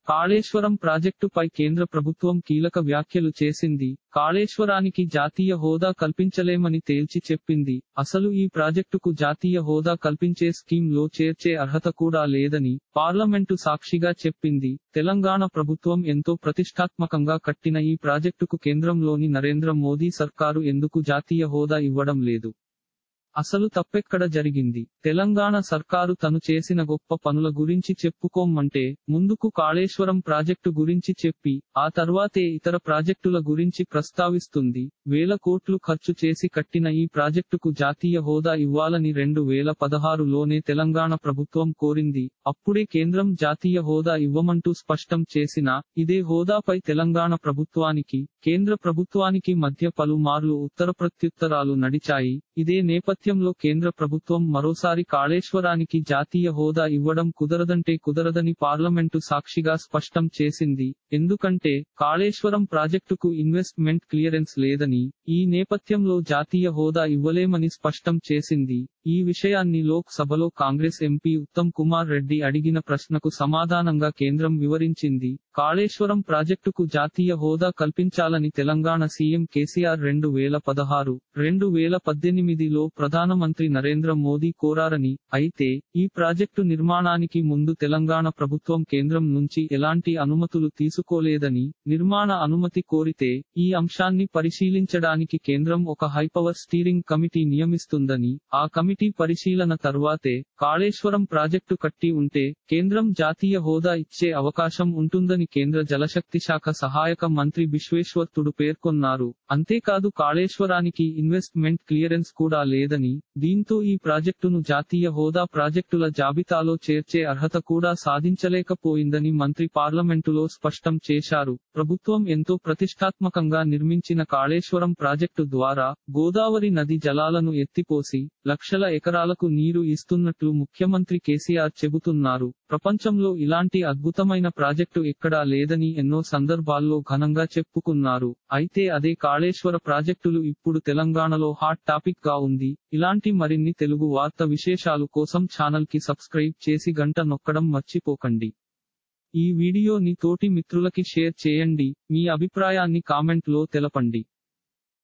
కాళేశ్వరం ప్రాజెక్టుపై కేంద్ర ప్రభుత్వం కీలక వ్యాఖ్యలు చేసింది కాళేశ్వరానికి జాతీయ హోదా కల్పించలేమని తేల్చి చెప్పింది అసలు ఈ ప్రాజెక్టుకు జాతీయ హోదా కల్పించే స్కీమ్ లో చేర్చే అర్హత కూడా లేదని పార్లమెంటు సాక్షిగా చెప్పింది తెలంగాణ ప్రభుత్వం ఎంతో ప్రతిష్టాత్మకంగా కట్టిన ఈ ప్రాజెక్టుకు కేంద్రంలోని నరేంద్ర మోదీ సర్కారు ఎందుకు జాతీయ హోదా ఇవ్వడం లేదు అసలు తప్పెక్కడ జరిగింది తెలంగాణ సర్కారు తను చేసిన గొప్ప పనుల గురించి చెప్పుకోమంటే ముందుకు కాళేశ్వరం ప్రాజెక్టు గురించి చెప్పి ఆ తర్వాతే ఇతర ప్రాజెక్టుల గురించి ప్రస్తావిస్తుంది వేల కోట్లు ఖర్చు చేసి కట్టిన ఈ ప్రాజెక్టుకు జాతీయ హోదా ఇవ్వాలని రెండు వేల పదహారులోనే తెలంగాణ ప్రభుత్వం కోరింది అప్పుడే కేంద్రం జాతీయ హోదా ఇవ్వమంటూ స్పష్టం చేసినా ఇదే హోదాపై తెలంగాణ ప్రభుత్వానికి కేంద్ర ప్రభుత్వానికి మధ్య పలుమార్లు ఉత్తర ప్రత్యుత్తరాలు నడిచాయి ఇదే నేపథ్యంలో కేంద్ర ప్రభుత్వం మరోసారి కాళేశ్వరానికి జాతీయ హోదా ఇవ్వడం కుదరదంటే కుదరదని పార్లమెంటు సాక్షిగా స్పష్టం చేసింది ఎందుకంటే కాళేశ్వరం ప్రాజెక్టుకు ఇన్వెస్ట్మెంట్ క్లియరెన్స్ లేదని ఈ నేపథ్యంలో జాతీయ హోదా ఇవ్వలేమని స్పష్టం చేసింది ఈ విషయాన్ని లోక్ సభలో కాంగ్రెస్ ఎంపీ ఉత్తమ్ కుమార్ రెడ్డి అడిగిన ప్రశ్నకు సమాధానంగా కేంద్రం వివరించింది కాళేశ్వరం ప్రాజెక్టుకు జాతీయ హోదా కల్పించాలని తెలంగాణ సీఎం కేసీఆర్ రెండు వేల పదహారు రెండు వేల పద్దెనిమిదిలో ప్రధానమంత్రి నరేంద్ర మోదీ కోరారని అయితే ఈ ప్రాజెక్టు నిర్మాణానికి ముందు తెలంగాణ ప్రభుత్వం కేంద్రం నుంచి ఎలాంటి అనుమతులు తీసుకోలేదని నిర్మాణ అనుమతి కోరితే ఈ అంశాన్ని పరిశీలించడానికి కేంద్రం ఒక హైపవర్ స్టీరింగ్ కమిటీ నియమిస్తుందని ఆ కమిటీ పరిశీలన తర్వాతే కాళేశ్వరం ప్రాజెక్టు కట్టి ఉంటే కేంద్రం జాతీయ హోదా ఇచ్చే అవకాశం ఉంటుందని కేంద్ర జలశక్తి శాఖ సహాయక మంత్రి విశ్వేశ్వత్తుడు పేర్కొన్నారు అంతేకాదు కాళేశ్వరానికి ఇన్వెస్ట్మెంట్ క్లియరెన్స్ కూడా లేదని దీంతో ఈ ప్రాజెక్టును జాతీయ హోదా ప్రాజెక్టుల జాబితాలో చేర్చే అర్హత కూడా సాధించలేకపోయిందని మంత్రి పార్లమెంటులో స్పష్టం చేశారు ప్రభుత్వం ఎంతో ప్రతిష్టాత్మకంగా నిర్మించిన కాళేశ్వరం ప్రాజెక్టు ద్వారా గోదావరి నది జలాలను ఎత్తిపోసి లక్షల ఎకరాలకు నీరు ఇస్తున్నట్లు ముఖ్యమంత్రి కేసీఆర్ చెబుతున్నారు ప్రపంచంలో ఇలాంటి అద్భుతమైన ప్రాజెక్టు ఎక్కడా లేదని ఎన్నో సందర్భాల్లో ఘనంగా చెప్పుకున్నారు అయితే అదే కాళేశ్వర ప్రాజెక్టులు ఇప్పుడు తెలంగాణలో హాట్ టాపిక్ గా ఉంది ఇలాంటి మరిన్ని తెలుగు వార్త విశేషాలు కోసం ఛానల్ కి సబ్స్క్రైబ్ చేసి గంట నొక్కడం మర్చిపోకండి ఈ వీడియోని తోటి మిత్రులకి షేర్ చేయండి మీ అభిప్రాయాన్ని కామెంట్ లో తెలపండి